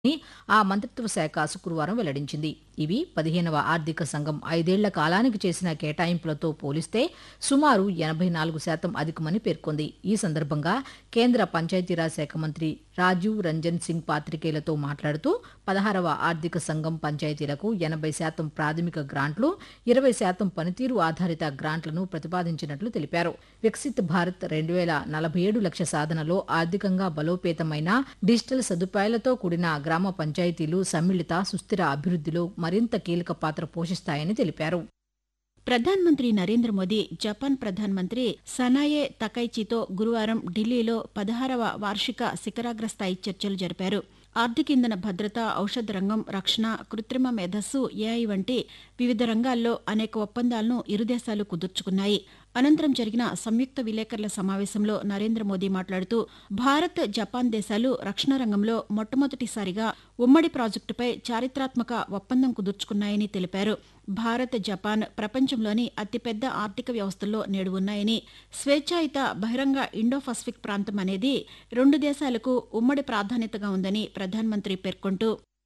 అని ఆ మంత్రిత్వ శాఖ శుక్రవారం వెల్లడించింది ఇవి పదిహేనవ ఆర్థిక సంఘం ఐదేళ్ల కాలానికి చేసిన కేటాయింపులతో పోలిస్తే సుమారు ఎనభై నాలుగు శాతం అధికమని పేర్కొంది ఈ సందర్భంగా కేంద్ర పంచాయతీరాజ్ శాఖ మంత్రి రాజీవ్ రంజన్ సింగ్ పాత్రికేయులతో మాట్లాడుతూ పదహారవ ఆర్థిక సంఘం పంచాయతీలకు ఎనభై శాతం ప్రాథమిక గ్రాంట్లు ఇరవై శాతం పనితీరు ఆధారిత గ్రాంట్లను ప్రతిపాదించినట్లు తెలిపారు వికసిత్ భారత్ రెండు వేల నలభై ఏడు లక్ష్య సాధనలో ఆర్థికంగా బలోపేతమైన డిజిటల్ సదుపాయాలతో కూడిన గ్రామ పంచాయతీలు సమ్మిళిత సుస్థిర అభివృద్ధిలో మరింత కీలక పాత్ర పోషిస్తాయని తెలిపారు ప్రధానమంత్రి నరేంద్ర మోదీ జపాన్ ప్రధానమంత్రి సనాయే తకైచితో గురువారం ఢిల్లీలో పదహారవ వార్షిక శిఖరాగ్ర స్థాయి చర్చలు జరిపారు ఆర్థిక ఇంధన భద్రత ఔషధ రంగం రక్షణ కృత్రిమ మేధస్సు ఏఐ వంటి వివిధ రంగాల్లో అనేక ఒప్పందాలను ఇరు దేశాలు కుదుర్చుకున్నాయి అనంతరం జరిగిన సంయుక్త విలేకరుల సమావేశంలో నరేంద్ర మోదీ మాట్లాడుతూ భారత్ జపాన్ దేశాలు రక్షణ రంగంలో మొట్టమొదటిసారిగా ఉమ్మడి ప్రాజెక్టుపై చారిత్రాత్మక ఒప్పందం కుదుర్చుకున్నాయని తెలిపారు భారత్ జపాన్ ప్రపంచంలోని అతిపెద్ద ఆర్థిక వ్యవస్థల్లో నేడు ఉన్నాయని స్వేచ్ఛాయుత బహిరంగ ఇండో పసిఫిక్ ప్రాంతం అనేది రెండు దేశాలకు ఉమ్మడి ప్రాధాన్యతగా ఉందని ప్రధానమంత్రి పేర్కొంటూ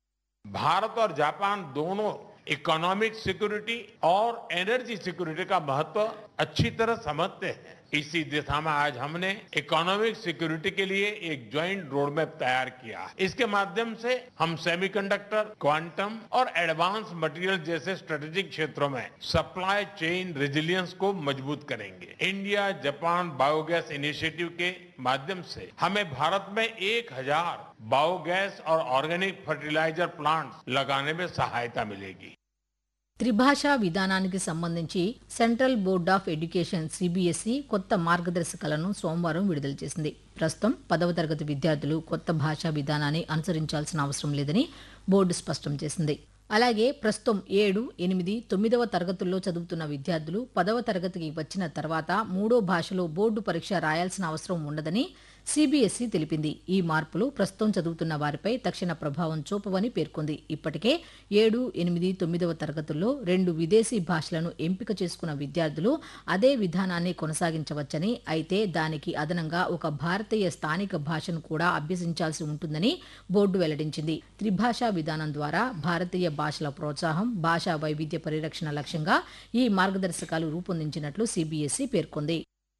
भारत और जापान दोनों इकोनॉमिक सिक्योरिटी और एनर्जी सिक्योरिटी का महत्व अच्छी तरह समझते हैं इसी दिशा में आज हमने इकोनॉमिक सिक्योरिटी के लिए एक ज्वाइंट रोड मैप तैयार किया है इसके माध्यम से हम सेमीकंडक्टर क्वांटम और एडवांस मटेरियल जैसे स्ट्रेटेजिक क्षेत्रों में सप्लाई चेन रेजिलियंस को मजबूत करेंगे इंडिया जापान बायोगैस इनिशिएटिव के माध्यम से हमें भारत में एक हजार बायोगैस और ऑर्गेनिक फर्टिलाइजर प्लांट्स लगाने में सहायता मिलेगी త్రిభాషా విధానానికి సంబంధించి central board of education CBSE కొత్త మార్గదర్శకాలను సోమవారం విడుదల చేసింది ప్రస్తుతం పదవ తరగతి విద్యార్థులు కొత్త భాషా విధానాన్ని అనుసరించాల్సిన అవసరం లేదని బోర్డు స్పష్టం చేసింది అలాగే ప్రస్తుతం ఏడు ఎనిమిది తొమ్మిదవ తరగతుల్లో చదువుతున్న విద్యార్థులు పదవ తరగతికి వచ్చిన తర్వాత మూడో భాషలో బోర్డు పరీక్ష రాయాల్సిన అవసరం ఉండదని సిబిఎస్ఈ తెలిపింది ఈ మార్పులు ప్రస్తుతం చదువుతున్న వారిపై తక్షణ ప్రభావం చూపవని పేర్కొంది ఇప్పటికే ఏడు ఎనిమిది తొమ్మిదవ తరగతుల్లో రెండు విదేశీ భాషలను ఎంపిక చేసుకున్న విద్యార్థులు అదే విధానాన్ని కొనసాగించవచ్చని అయితే దానికి అదనంగా ఒక భారతీయ స్థానిక భాషను కూడా అభ్యసించాల్సి ఉంటుందని బోర్డు వెల్లడించింది త్రిభాషా విధానం ద్వారా భారతీయ భాషల ప్రోత్సాహం భాషా వైవిధ్య పరిరక్షణ లక్ష్యంగా ఈ మార్గదర్శకాలు రూపొందించినట్లు సిబిఎస్ఈ పేర్కొంది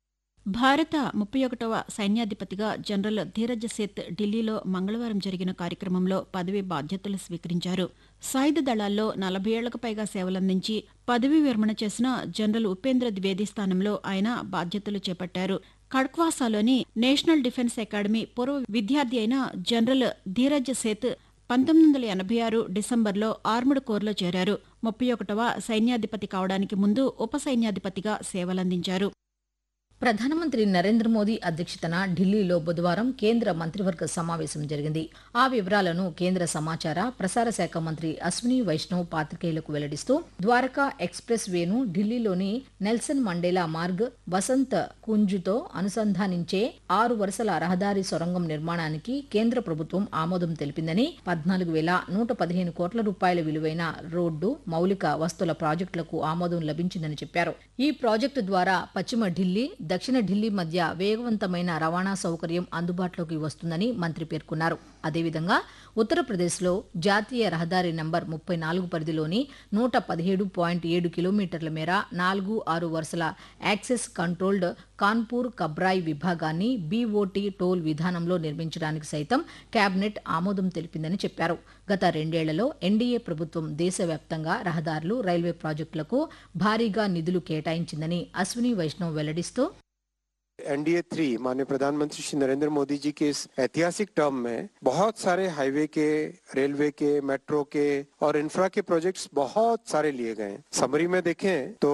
భారత ముప్పై ఒకటవ సైన్యాధిపతిగా జనరల్ ధీరజ్ సేత్ ఢిల్లీలో మంగళవారం జరిగిన కార్యక్రమంలో పదవి బాధ్యతలు స్వీకరించారు సాయుధ దళాల్లో నలభై ఏళ్లకు పైగా సేవలందించి పదవీ విరమణ చేసిన జనరల్ ఉపేంద్ర ద్వివేది స్థానంలో ఆయన బాధ్యతలు చేపట్టారు కడ్క్వాసాలోని నేషనల్ డిఫెన్స్ అకాడమీ పూర్వ విద్యార్థి అయిన జనరల్ ధీరజ్ సేత్ పంతొమ్మిది వందల ఎనభై ఆరు డిసెంబర్లో ఆర్ముడ్ కోర్లో చేరారు ముప్పై ఒకటవ సైన్యాధిపతి కావడానికి ముందు ఉప సైన్యాధిపతిగా సేవలందించారు ప్రధానమంత్రి నరేంద్ర మోదీ అధ్యక్షతన ఢిల్లీలో బుధవారం కేంద్ర మంత్రివర్గ సమావేశం జరిగింది ఆ వివరాలను కేంద్ర సమాచార ప్రసార శాఖ మంత్రి అశ్విని వైష్ణవ్ పాత్రికేయులకు వెల్లడిస్తూ ద్వారకా ఎక్స్ప్రెస్ వేను ఢిల్లీలోని నెల్సన్ మండేలా మార్గ్ వసంత్ కుంజుతో అనుసంధానించే ఆరు వరుసల రహదారి సొరంగం నిర్మాణానికి కేంద్ర ప్రభుత్వం ఆమోదం తెలిపిందని పద్నాలుగు వేల నూట పదిహేను కోట్ల రూపాయల విలువైన రోడ్డు మౌలిక వస్తుల ప్రాజెక్టులకు ఆమోదం లభించిందని చెప్పారు ఈ ప్రాజెక్టు ద్వారా పశ్చిమ ఢిల్లీ దక్షిణ ఢిల్లీ మధ్య వేగవంతమైన రవాణా సౌకర్యం అందుబాటులోకి వస్తుందని మంత్రి పేర్కొన్నారు అదేవిధంగా ఉత్తరప్రదేశ్లో జాతీయ రహదారి నంబర్ ముప్పై నాలుగు పరిధిలోని నూట పదిహేడు పాయింట్ ఏడు కిలోమీటర్ల మేర నాలుగు ఆరు వరుసల యాక్సెస్ కంట్రోల్డ్ కాన్పూర్ కబ్రాయ్ విభాగాన్ని బీఓటీ టోల్ విధానంలో నిర్మించడానికి సైతం కేబినెట్ ఆమోదం తెలిపిందని చెప్పారు గత రెండేళ్లలో ఎన్డీఏ ప్రభుత్వం దేశవ్యాప్తంగా రహదారులు రైల్వే ప్రాజెక్టులకు భారీగా నిధులు కేటాయించిందని అశ్విని వైష్ణవ్ వెల్లడిస్తూ एनडीए थ्री माननीय प्रधानमंत्री श्री नरेंद्र मोदी जी के इस ऐतिहासिक टर्म में बहुत सारे हाईवे के रेलवे के मेट्रो के और इंफ्रा के प्रोजेक्ट्स बहुत सारे लिए गए हैं समरी में देखें तो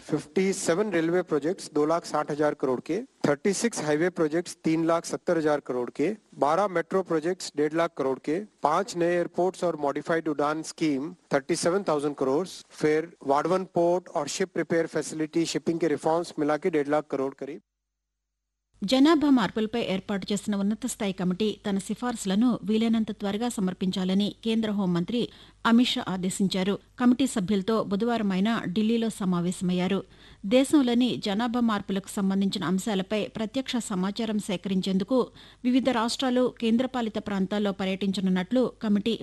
57 रेलवे प्रोजेक्ट्स दो लाख साठ हजार करोड़ के 36 हाईवे प्रोजेक्ट्स तीन लाख सत्तर हजार करोड़ के 12 मेट्रो प्रोजेक्ट्स डेढ़ लाख करोड़ के पांच नए एयरपोर्ट्स और मॉडिफाइड उड़ान स्कीम 37,000 करोड़ फिर वाडवन पोर्ट और शिप रिपेयर फैसिलिटी शिपिंग के रिफॉर्म्स मिला के डेढ़ लाख करोड़ करीब జనాభా మార్పులపై ఏర్పాటు చేసిన ఉన్నత స్థాయి కమిటీ తన సిఫార్సులను వీలైనంత త్వరగా సమర్పించాలని కేంద్ర హోంమంత్రి అమిత్ షా ఆదేశించారు కమిటీ సభ్యులతో బుధవారం ఆయన ఢిల్లీలో సమావేశమయ్యారు దేశంలోని జనాభా మార్పులకు సంబంధించిన అంశాలపై ప్రత్యక్ష సమాచారం సేకరించేందుకు వివిధ రాష్ట్రాలు కేంద్రపాలిత ప్రాంతాల్లో పర్యటించనున్నట్లు కమిటీ